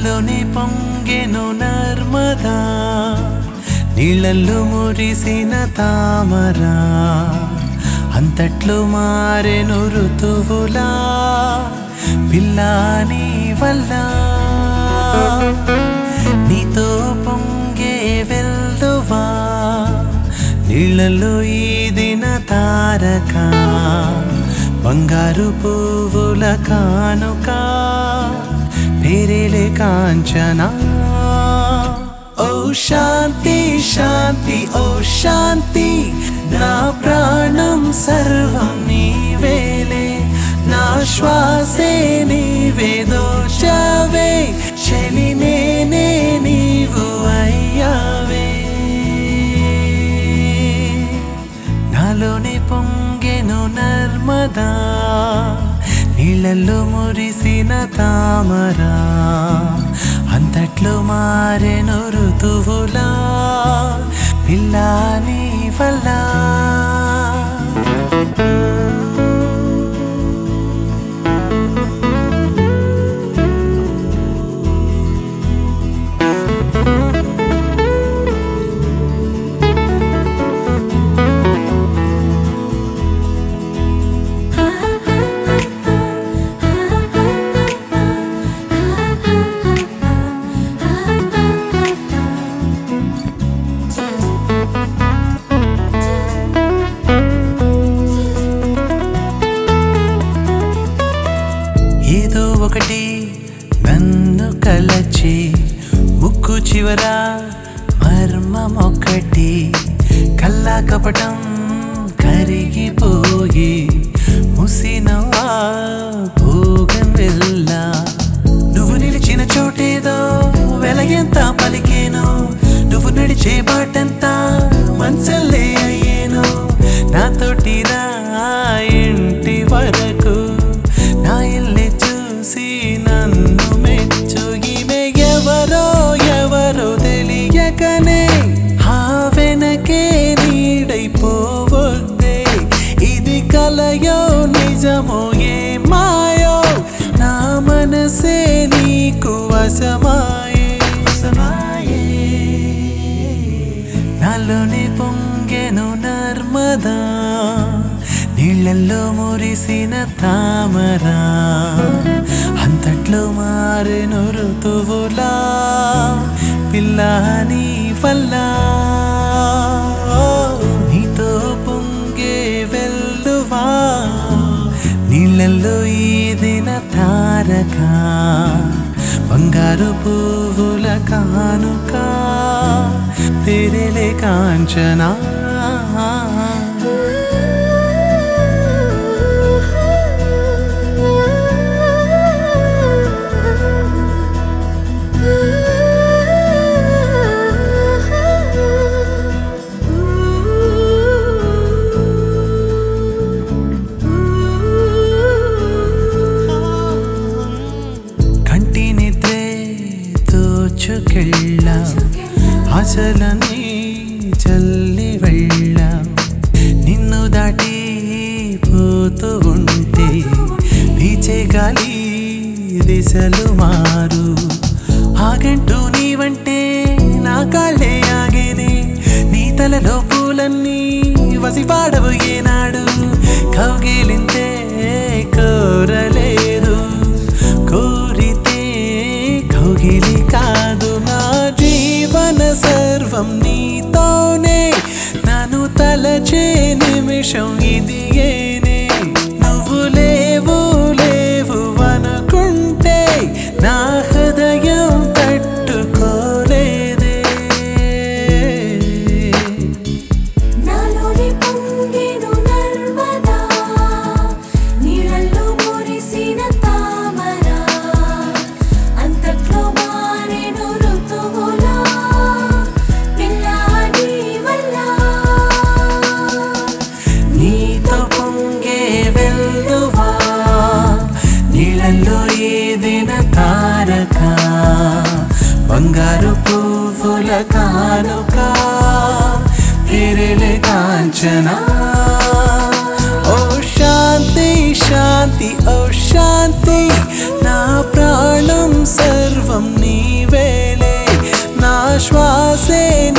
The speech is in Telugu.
నాలోనే పొంగెను నర్మదా నీళ్ళల్లో మురిసిన తామరా అంతట్లో మారెను ఋతువులా పిల్లాని వల్ల నీతో పొంగే వెల్దువా నీళ్ళలో ఈదిన తారక బంగారు పువ్వుల కానుక పేరేలే కాంచనా ఓ శాంతి శాంతి ఓ శాంతి నా ప్రాణం సర్వం నీవేలే నా శ్వాసే నీవే దోచవే చలి నేనే నీవు అయ్యావే నాలోనే పొంగెను నర్మదా నీళ్ళల్లో మురిసిన తామరా అంతట్లో మారెను ఋతువులా పిల్లాని వల్ల ఏదో ఒకటి నన్ను కలచి ముక్కు చివర మర్మం ఒకటి కల్లా కపటం కరిగిపోయి ముసినవా భోగం వెళ్ళా నువ్వు నిలిచిన చోటేదో వెలగెంత పలికేను నువ్వు నడిచే బాటంతా మంచల్లే అయ్యేను నాతోటి రా ఇంటి వరకు నా ఇల్లే చూసి నన్ను మెచ్చు ఈమె ఎవరో ఎవరో తెలియకనే ఆ వెనకే నీడైపోవద్దే ఇది కలయో నిజమో ఏ మాయో నా మనసే నీకు వశమాయే వశమాయే నాలోనే పొంగెను నర్మదా నీళ్ళల్లో మురిసిన తామరా అంతట్లో మారెను ఋతువులా పిల్లాని వల్ల నీతో పొంగే వెల్లువా నీళ్ళల్లో ఈదిన తారక బంగారు పువ్వుల కానుక తెరలే కాంచనా కంటి నిద్రే దోచుకెళ్ళ ఆశలని చల్లి వెళ్ళ నిన్ను దాటి పోతూ ఉంటే పీచే గాలి దిశలు మారు ఆగంటూ నీవంటే నా కాళ్ళే ఆగేనే నీ తలలో పూలన్నీ వసిపాడవు ఏనాడు కౌగిలింతే కోరలేదు కోరితే కౌగిలి కాదు నా జీవన సర్వం నీతోనే నన్ను తలచే నిమిషం ఇది ఏనే నువ్వు లేవు లేవు అనుకుంటే నా హృదయం తట్టుకోలేదే నాలోని పొంగెను నర్మదా నీళ్ళల్లో మురిసిన తామరా అంతట్లో మారెను ఋతువులా పిల్లాడి వల్ల నీతో పొంగే వెల్లువా నీళ్ళల్లో ఏదిన తారక బంగారు పువ్వుల కానుక పేరెలే కాంచనా ఓ శాంతి శాంతి ఓ శాంతి నా ప్రాణం సర్వం నీవేలే నా శ్వాసే